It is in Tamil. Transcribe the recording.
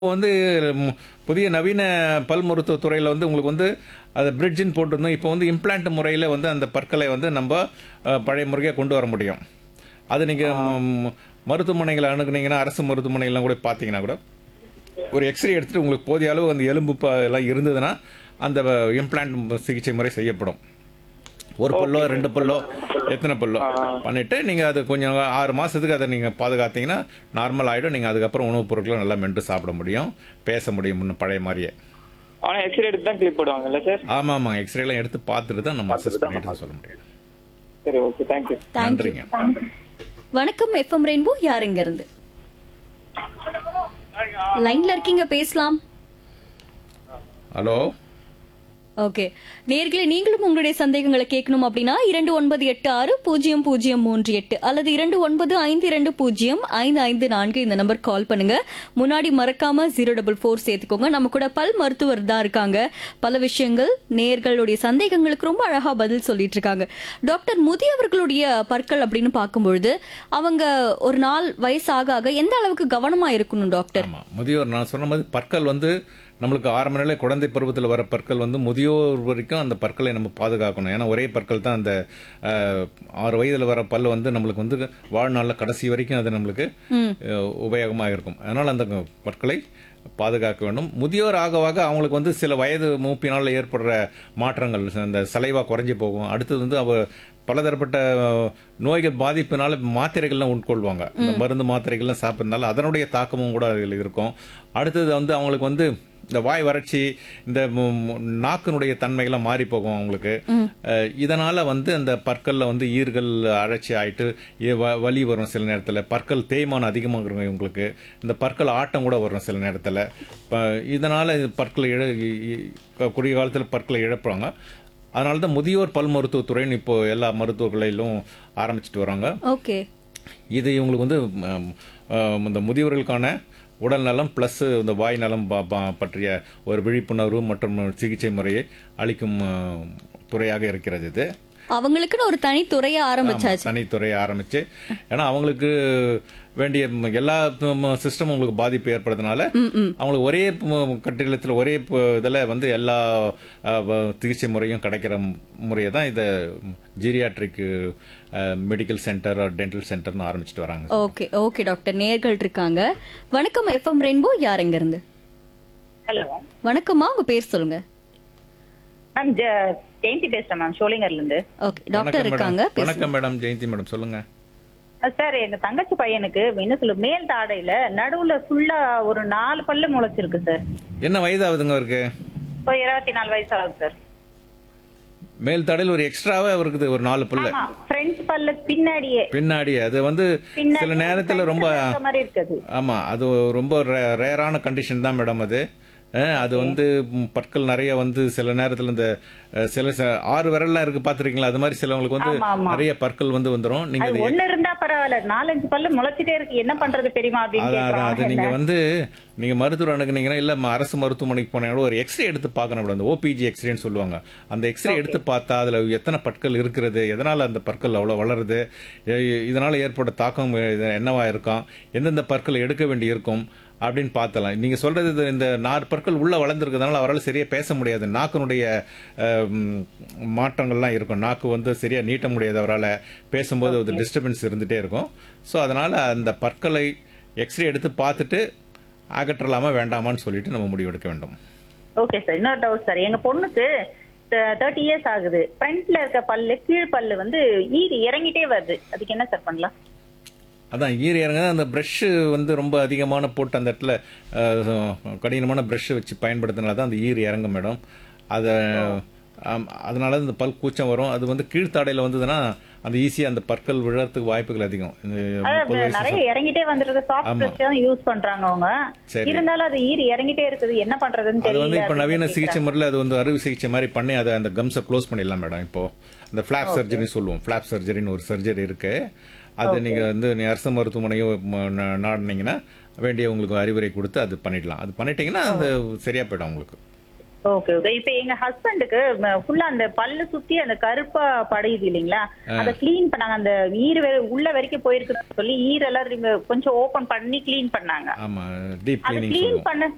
இப்போ வந்து ம், புதிய நவீன பல் மருத்துவ துறையில் வந்து உங்களுக்கு வந்து அது பிரிட்ஜின்னு போட்டிருந்தோம் இப்போ வந்து இம்ப்ளான்ட் முறையில் வந்து அந்த பற்களை வந்து நம்ம அஹ், பழைய முறையாக கொண்டு வர முடியும் அது நீங்கள் மருத்துவமனைகளை அணுகுனீங்கன்னா அரசு மருத்துவமனைகள்லாம் கூட பார்த்தீங்கன்னா கூட ஒரு எக்ஸ்ரே எடுத்துட்டு உங்களுக்கு போதிய அளவு அந்த எலும்பு ப- எல்லாம் இருந்ததுன்னா அந்த இம்ப்ளான்ட் சிகிச்சை முறை செய்யப்படும் ஒரு பல்லோ ரெண்டு பல்லோ எத்தனை பல்லோ பண்ணிட்டு நீங்க அது கொஞ்சம் ஆறு மாசத்துக்கு அதை நீங்க பாதுகாத்தீங்கன்னா நார்மல் ஆயிடும் நீங்க அதுக்கப்புறம் உணவுப் பொருட்களை நல்லா மென்று சாப்பிட முடியும் பேச முடியும் முன்ன பழைய மாதிரியே ஆனா எக்ஸ்ரே எடுத்து தான் கிளிப் போடுவாங்கல்ல சார் ஆமா ஆமா எக்ஸ்ரே எல்லாம் எடுத்து பார்த்துட்டு தான் நம்ம அசஸ் பண்ணிட்டு தான் சொல்ல முடியும் சரி ஓகே தேங்க்யூ நன்றிங்க வணக்கம் எஃப்எம் ரெயின்போ யாருங்க இருந்து லைன்ல இருக்கீங்க பேசலாம் ஹலோ ஓகே நேர்களே நீங்களும் உங்களுடைய சந்தேகங்களை கேட்கணும் அப்படின்னா இரண்டு ஒன்பது எட்டு ஆறு பூஜ்ஜியம் பூஜ்ஜியம் மூன்று எட்டு அல்லது இரண்டு ஒன்பது ஐந்து இரண்டு பூஜ்ஜியம் ஐந்து ஐந்து நான்கு இந்த நம்பர் கால் பண்ணுங்க முன்னாடி மறக்காம ஜீரோ டபுள் ஃபோர் சேர்த்துக்கோங்க நம்ம கூட பல் மருத்துவர் தான் இருக்காங்க பல விஷயங்கள் நேர்களுடைய சந்தேகங்களுக்கு ரொம்ப அழகா பதில் சொல்லிட்டு இருக்காங்க டாக்டர் முதியவர்களுடைய பற்கள் அப்படின்னு பார்க்கும்பொழுது அவங்க ஒரு நாள் வயசு ஆக ஆக எந்த அளவுக்கு கவனமா இருக்கணும் டாக்டர் ஆமா முதியோர் நான் சொன்ன மாதிரி பற்கள் வந்து நம்மளுக்கு ஆரம்ப நிலை குழந்தை பருவத்தில் வர பற்கள் வந்து முதியோர் வரைக்கும் அந்த பற்களை நம்ம பாதுகாக்கணும் ஏன்னா ஒரே பற்கள் தான் அந்த அஹ், ஆறு வயதில் வர பல் வந்து நம்மளுக்கு வந்து வாழ்நாளில் கடைசி வரைக்கும் அது நம்மளுக்கு அஹ், உபயோகமாக இருக்கும் அதனால் அந்த பற்களை பாதுகாக்க வேண்டும் முதியோர் ஆகவாக அவங்களுக்கு வந்து சில வயது மூப்பினால் ஏற்படுற மாற்றங்கள் அந்த சலைவா குறைஞ்சி போகும் அடுத்தது வந்து அவ பலதரப்பட்ட அஹ், நோய்கள் பாதிப்பினால மாத்திரைகள்லாம் உட்கொள்வாங்க இந்த மருந்து மாத்திரைகள்லாம் சாப்பிட்றதுனால அதனுடைய தாக்கமும் கூட அதில் இருக்கும் அடுத்தது வந்து அவங்களுக்கு வந்து இந்த வாய் வறட்சி இந்த மு- மு- நாக்கினுடைய தன்மைகள்லாம் மாறி போகும் அவங்களுக்கு அஹ், இதனால வந்து அந்த பற்கள்ல வந்து ஈர்கள் அழைச்சி ஆயிட்டு இ- வ- வலி வரும் சில நேரத்தில் பற்கள் தேய்மானம் அதிகமாக இருக்கும் இவங்களுக்கு இந்த பற்கள் ஆட்டம் கூட வரும் சில நேரத்தில் இதனால இது பற்களை இழ இ- இ- குறுகிய காலத்தில் பற்களை இழப்பாங்க அதனால தான் முதியோர் பல் மருத்துவத்துறைன்னு இப்போ எல்லா மருத்துவர்களிலும் ஆரம்பிச்சிட்டு வராங்க ஓகே இது இவங்களுக்கு வந்து ம், ம், இந்த முதியவர்களுக்கான உடல் நலம் ப்ளஸ் இந்த வாய் நலம் ப- ப- பற்றிய ஒரு விழிப்புணர்வு மற்றும் சிகிச்சை முறையை அளிக்கும் ம், துறையாக இருக்கிறது இது அவங்களுக்குன்னு ஒரு தனி துறையை ஆரம்பிச்சாச்சு தனித்துறையை ஆரம்பிச்சு ஏன்னா அவங்களுக்கு வேண்டிய ம், எல்லா சிஸ்டமும் உங்களுக்கு பாதிப்பு ஏற்படுறதுனால அவங்களுக்கு ஒரே ம், கட்டிடத்தில் ஒரே இதில் வந்து எல்லா அ, வ- சிகிச்சை முறையும் கிடைக்கிற முறையை தான் இதை ஜீரியாட்ரிக் மெடிக்கல் சென்டர் டென்டல் சென்டர்னு ஆரம்பிச்சிட்டு வராங்க ஓகே ஓகே டாக்டர் நேர்கள் இருக்காங்க வணக்கம் எஃப்எம் ரெயின்போ யாருங்க இருந்து ஹலோ வணக்கம்மா உங்க பேர் சொல்லுங்க மேம் ஜ- ஜெயந்தி பேசுறேன் மேம் ஷோலிங்கர்ல இருந்து ஓகே டாக்டர் வணக்கம் இருக்காங்க மேடம் பேசுங்க வணக்கம் மேடம் ஜெயந்தி மேடம் சொல்லுங்க அஹ் சார் எங்க தங்கச்சி பையனுக்கு என்ன சொல்லு மேல் தாடையில நடுவுல ஃபுல்லா ஒரு நாலு பல்லு முளைச்சிருக்கு சார் என்ன வயதாகுதுங்க அவருக்கு இப்போ இருபத்தி நாலு வயசு ஆகுது சார் மேல் தடையில் ஒரு எக்ஸ்ட்ராவே இருக்குது ஒரு நாலு புல்ல ஆமா ஃப்ரண்ட் பல்லு பின்னாடியே பின்னாடி அது வந்து பின்னாடி சில நேரத்துல ரொம்ப இருக்க மாதிரி இருக்குது ஆமா அது ரொம்ப ரேரான கண்டிஷன் தான் மேடம் அது அஹ், அது வந்து ம், பற்கள் நிறைய வந்து சில நேரத்துல இந்த அஹ், சில ச- ஆறு விரல்லாம் இருக்கு பாத்திருக்கீங்களா அது மாதிரி சிலவங்களுக்கு வந்து ஆமா, ஆமா. நிறைய பற்கள் வந்து வந்துரும் நீங்க அது இது ஒண்ணு இருந்தா பரவாயில்ல நாலஞ்சு பல்லு முளைச்சிட்டே இருக்கு என்ன பண்றது பெரியமா அப்படின்னு அதான் அதான் அது கேக்குறாங்க நீங்க என்ன? வந்து நீங்க மருத்துவர் அணுகுனீங்கன்னா இல்ல ம- அரசு மருத்துவமனைக்கு போனீங்கன்னா ஒரு எக்ஸ்ரே எடுத்து பார்க்கணும் மேடம் அந்த ஓபிஜி எக்ஸ்ரேன்னு சொல்லுவாங்க அந்த எக்ஸ்ரே எடுத்து பார்த்தா அதுல எத்தனை பற்கள் இருக்கிறது எதனால அந்த பற்கள் அவ்வளவு வளருது எ- இதனால ஏற்பட்ட தாக்கம் இது என்னவா இருக்கும் எந்தெந்த பற்கள் எடுக்க வேண்டி இருக்கும் அப்படின்னு பார்த்தலாம் நீங்க சொல்றது இது இந்த நாறு பற்கள் உள்ள வளர்ந்துருக்கிறதுனால அவரால் சரியா பேச முடியாது நாக்கினுடைய அஹ், ம், மாற்றங்கள்லாம் இருக்கும் நாக்கு வந்து சரியா நீட்ட முடியாது அவரால் பேசும்போது ஒரு டிஸ்டர்பன்ஸ் இருந்துட்டே இருக்கும் ஸோ அதனால அந்த பற்களை எக்ஸ்ரே எடுத்து பார்த்துட்டு அகற்றலாமா வேண்டாமான்னு சொல்லிட்டு நம்ம முடிவெடுக்க வேண்டும் ஓகே சார் இன்னொரு டவுட் சார் எங்க பொண்ணுக்கு தேர்ட்டி இயர்ஸ் ஆகுது ஃப்ரண்ட்ல இருக்க பல்லு கீழ் பல்லு வந்து ஈடு இறங்கிட்டே வருது அதுக்கு என்ன சார் பண்ணலாம் அதான் ஈர இறங்க அந்த ப்ரஷ் வந்து ரொம்ப அதிகமான போட்டு அந்த இடத்துல அஹ், கடினமான ப்ரஷ் வச்சு பயன்படுத்தினா தான் அந்த ஈர் இறங்கும் மேடம் அதை ஆம், அதனால இந்த பல் கூச்சம் வரும் அது வந்து கீழ்த்தாடையில வந்ததுன்னா அந்த ஈஸியா அந்த பற்கள் விழறதுக்கு வாய்ப்புகள் அதிகம் இந்த அதாவது முப்பது வயசு நிறைய இறங்கிட்டே வந்துருக்கு சாஃப்ட் ஆமா. பிரஷ் தான் யூஸ் பண்றாங்க அவங்க சரி. இருந்தாலும் அது ஈர் இறங்கிட்டே இருக்குது என்ன பண்றதுன்னு அது வந்து தெரியல இப்ப நவீன அப்படின்னு சிகிச்சை முறையில் அது வந்து அறுவை சிகிச்சை மாதிரி பண்ணி அதை அந்த கம்ஸை க்ளோஸ் பண்ணிடலாம் மேடம் இப்போ இந்த ஃபிளாப் சர்ஜரி சொல்லுவோம் ஃபிளாப் சர்ஜரின்னு ஒரு சர்ஜரி இருக்கு அது நீங்க வந்து நீ அரசு மருத்துவமனையோ ம- நா- நாடுனீங்கன்னா வேண்டிய உங்களுக்கு அறிவுரை கொடுத்து அது பண்ணிடலாம் அது பண்ணிட்டீங்கன்னா அது சரியா போயிடும் உங்களுக்கு ஓகே ஓகே இப்ப எங்க ஹஸ்பண்டுக்கு ஃபுல்லா அந்த பல்லு சுத்தி அந்த கருப்பா படையுது இல்லைங்களா அத க்ளீன் பண்ணாங்க அந்த ஈர் வெ- உள்ள வரைக்கும் போயிருக்குன்னு சொல்லி ஈரெல்லாம் remove- கொஞ்சம் ஓபன் பண்ணி க்ளீன் பண்ணாங்க ஆமா டீப் அது கிளீனிங் க்ளீன் சொல்லுவோம் பண்ண